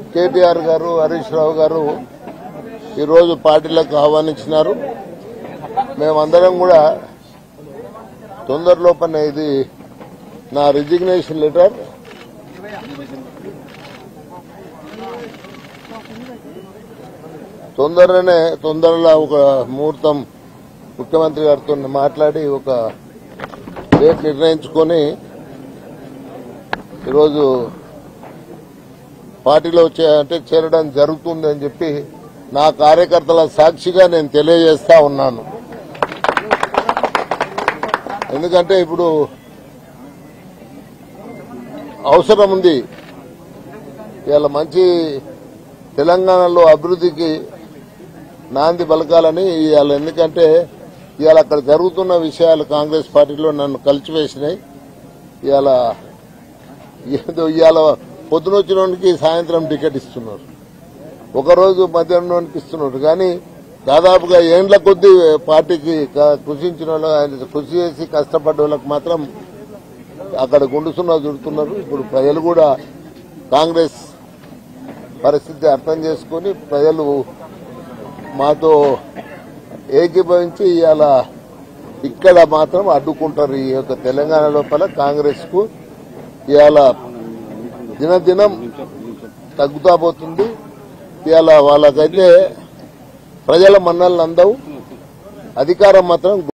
కేటీఆర్ గారు హరీష్ రావు గారు ఈరోజు పార్టీలకు ఆహ్వానించినారు మేమందరం కూడా తొందరలోపనే ఇది నా రిజిగ్నేషన్ లెటర్ తొందరనే తొందరలో ఒక ముహూర్తం ముఖ్యమంత్రి గారితో మాట్లాడి ఒక డేట్ నిర్ణయించుకొని ఈరోజు పార్టీలో చే- అంటే చేరడం జరుగుతుంది అని చెప్పి నా కార్యకర్తల సాక్షిగా నేను తెలియజేస్తా ఉన్నాను ఎందుకంటే ఇప్పుడు అవసరం ఉంది ఇవాళ మంచి తెలంగాణలో అభివృద్ధికి నాంది పలకాలని ఇవాళ ఎందుకంటే ఇవాళ అక్కడ జరుగుతున్న విషయాలు కాంగ్రెస్ పార్టీలో నన్ను కలిసివేసినాయి ఇవాళ ఏదో ఇవాళ పొద్దునొచ్చినోనికి సాయంత్రం టికెట్ ఇస్తున్నారు ఒకరోజు మధ్యాహ్నానికి ఇస్తున్నారు కానీ దాదాపుగా ఏండ్ల కొద్దీ పార్టీకి క- కృషించిన వాళ్ళు ఆయన కృషి చేసి కష్టపడ్డ వాళ్ళకి మాత్రం అక్కడ గుండుసున్నా చుడుతున్నారు ఇప్పుడు ప్రజలు కూడా కాంగ్రెస్ పరిస్థితి అర్థం చేసుకుని ప్రజలు మాతో ఏకీభవించి ఇవాళ ఇక్కడ మాత్రం అడ్డుకుంటారు ఈ యొక్క తెలంగాణ లోపల కాంగ్రెస్ కు ఇవాళ దినదినం తగ్గుతా పోతుంది ఇవాళ వాళ్ళకైతే ప్రజల మన్నలు అందవు అధికారం మాత్రం